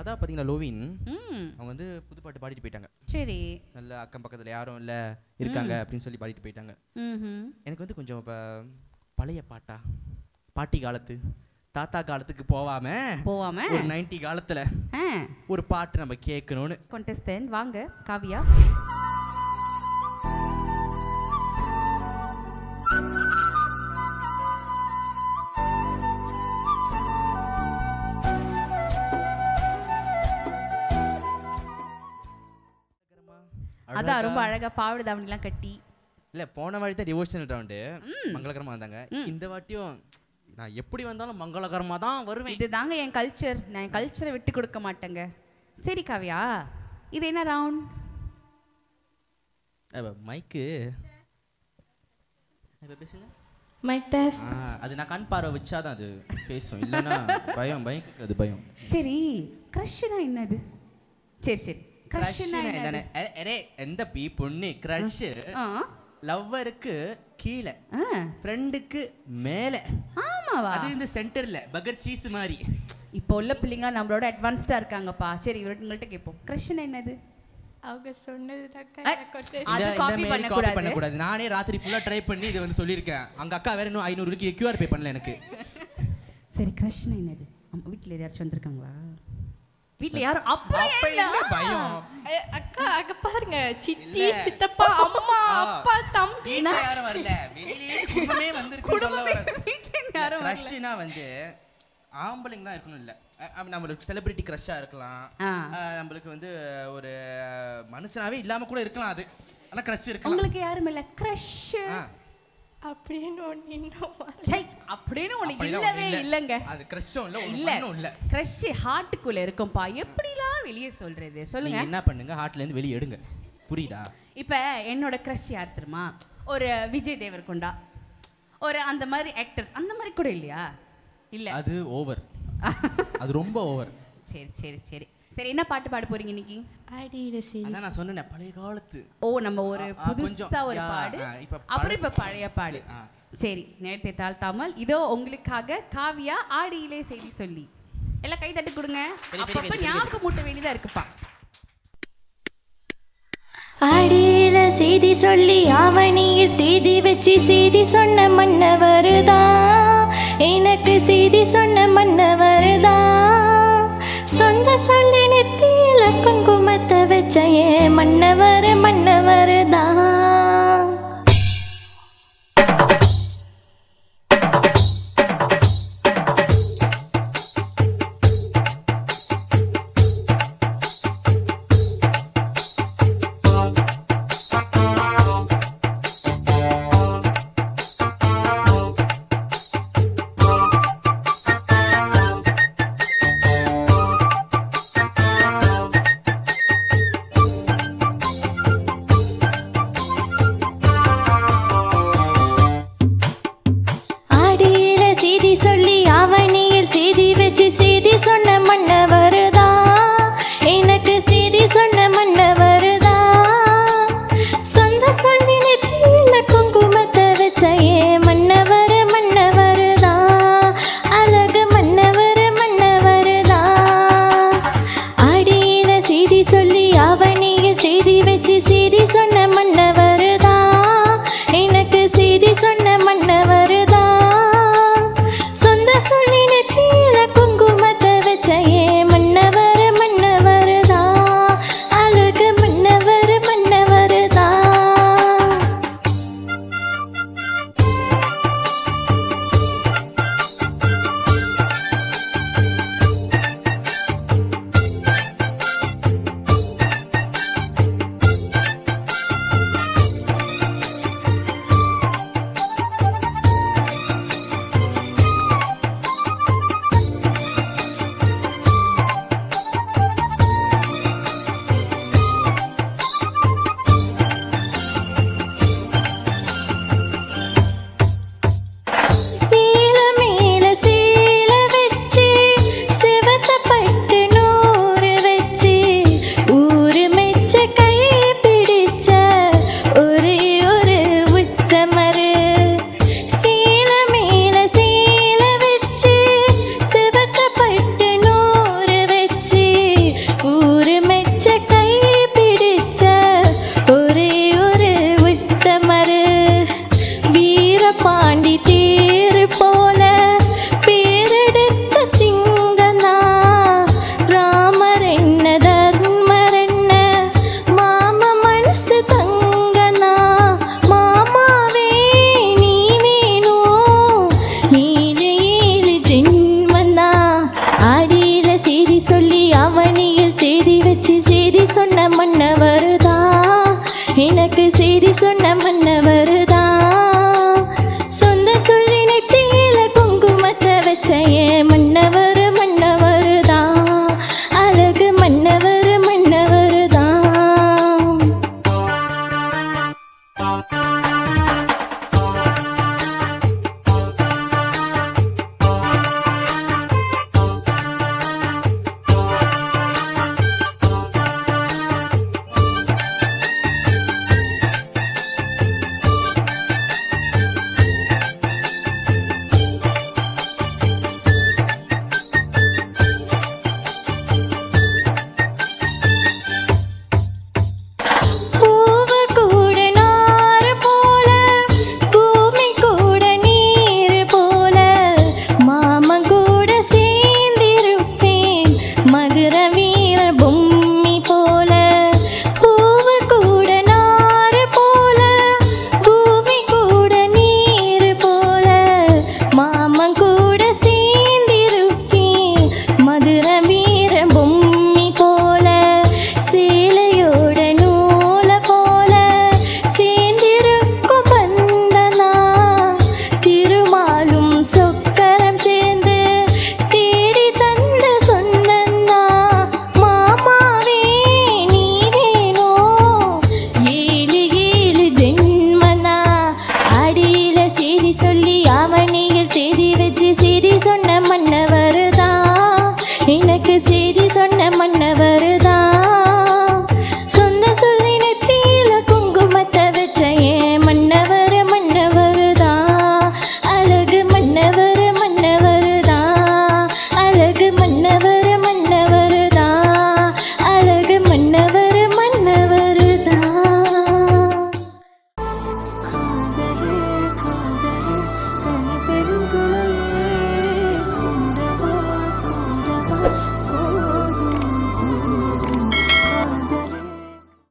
அதான் பார்த்தீங்கன்னா லோவின் ம் அவங்க வந்து புது பாட்டு பாடிட்டு போயிட்டாங்க சரி நல்ல அக்கம் பக்கத்தில் யாரும் இல்லை இருக்காங்க அப்படின்னு சொல்லி பாடிட்டு போயிட்டாங்க ம் எனக்கு வந்து கொஞ்சம் இப்போ பழைய பாட்டா பாட்டி காலத்து தாத்தா காலத்துக்கு போகாம போவாம ஒரு நைன்டி காலத்துல ஆ ஒரு பாட்டு நம்ம கேட்கணும்னு contestant வாங்க காவியா அதான் ரொம்ப அழகா பாவாடை தாவணிலாம் கட்டி இல்ல போன வாட்டி தான் டிவோஷனல் ரவுண்டு மங்களகரமா வந்தாங்க இந்த வாட்டியும் நான் எப்படி வந்தாலும் மங்களகரமா தான் வருவேன் இதுதாங்க என் கல்ச்சர் நான் என் கல்ச்சரை விட்டு கொடுக்க மாட்டேங்க சரி காவியா இது என்ன ரவுண்ட் அவ, மைக்கு இப்ப பேசுங்க மைக் டெஸ்ட் ஆ, அது நான் கண் பார்வை வச்சாதான் அது பேசும் இல்லைன்னா பயம் மைக்குக்கு அது பயம் சரி க்ரஷ்னா என்னது சரி சரி க்ரஷ்னா Crush-னா என்னது என்னன்னு- அ- அரே எந்த பீ பொண்ணு க்ரஷ் ஆ லவ்வருக்கு கீழே ஆ ஃப்ரெண்டுக்கு மேலே ஆமாவா அது இந்த சென்டர்ல பகர் சீஸ் மாதிரி இப்போ உள்ள பிள்ளைங்க நம்மளோட அட்வான்ஸ்டா இருக்காங்கப்பா சரி இவர்கிட்ட உங்கள்கிட்ட கேட்போம் க்ரஷ்னா என்னது அவங்க சொன்னதுதாக்கா ஐ, எனக்கு ஒரு அது இந்த- இந்த copy மாதிரி பண்ணக்கூடாது. copy பண்ணக்கூடாது நானே ராத்திரி ஃபுல்லா ட்ரை பண்ணி இதை வந்து சொல்லியிருக்கேன் அங்க அக்கா வேற இன்னும் ஐநூறு கியூஆர் பே பண்ணல எனக்கு சரி க்ரஷ்னா என்னது அம்மா வீட்டில் யாராச்சும் வந்திருக்காங்களா வீட்டில் யாரும் அப்பா அப்ப என்ன பயம் ஐ, அக்கா அங்க பாருங்க சித்தி இல்ல. சித்தப்பா அம்மா ஆ. அப்பா தம்பி வீட்டுல யாரும் வரல வெளியிலேயே குடும்பமே வந்திருக்கு சொல்ல வரேன் வீட்டில் யாரும் வரல. க்ரஷ்னா வந்து ஆம்பளைங்க தான் இருக்கணும் இல்ல அஹ் அஹ் நம்மளுக்கு செலிபிரிட்டி க்ரஷ்ஷா இருக்கலாம் ஆ. அஹ் நம்மளுக்கு வந்து ஒரு மனுஷனாவே இல்லாம கூட இருக்கலாம் அது ஆனா க்ரஷ் இருக்கலாம் உங்களுக்கு யாரும் இல்ல க்ரஷ் ஆ. அப்படின்னு ஒண்ணு இன்னும் வரல. சை அப்படின்னு ஒண்ணு அப்படிலாம் இல்லவே ஒண்ணும் இல்ல. இல்லைங்க அது க்ரஷ்ஷும் இல்ல ஒரு இல்ல மண்ணும் இல்ல க்ரஷ் ஹார்ட்டுக்குள்ள இருக்கும்பா எப்படிலாம் வெளியே சொல்றது நீங்க சொல்லுங்க என்ன பண்ணுங்க ஹார்ட்ல இருந்து வெளியே எடுங்க புரியுதா இப்ப என்னோட க்ரஷ் யார் தெரியுமா ஒரு விஜய் தேவர்கொண்டா ஒரு அந்த மாதிரி ஆக்டர் அந்த மாதிரி கூட இல்லையா இல்ல அது ஓவர் அது ரொம்ப ஓவர் சரி சரி சரி சரி என்ன பாட்டு பாட போறீங்க இன்னைக்கு அடியில சரி அதான் நான் சொன்னேன் பழைய காலத்து ஓ நம்ம ஒரு ஆ, ஆ, கொஞ்சம். புதுசா ஒரு யா, பாடு ஆ, இப்ப அப்புறம் இப்ப பழசு. பழைய பாடு ஆ. சரி நேரத்தை தாழ்த்தாமல் இதோ உங்களுக்காக காவியா ஆடியிலே செய்தி சொல்லி எல்லாம் கை தட்டி கொடுங்க பெரிய, பெரிய அப்பப்ப கை, பெரிய ஞாபகம் மூட்ட வேண்டியதா இருக்குப்பா அடியில செய்தி சொல்லி அவனியில் தேதி வச்சு செய்தி சொன்ன மன்னவருதான் எனக்கு செய்தி சொன்ன மன்னவருதான் சொந்த சொல்லி நெத்தியில குங்குமத்தை வச்ச என்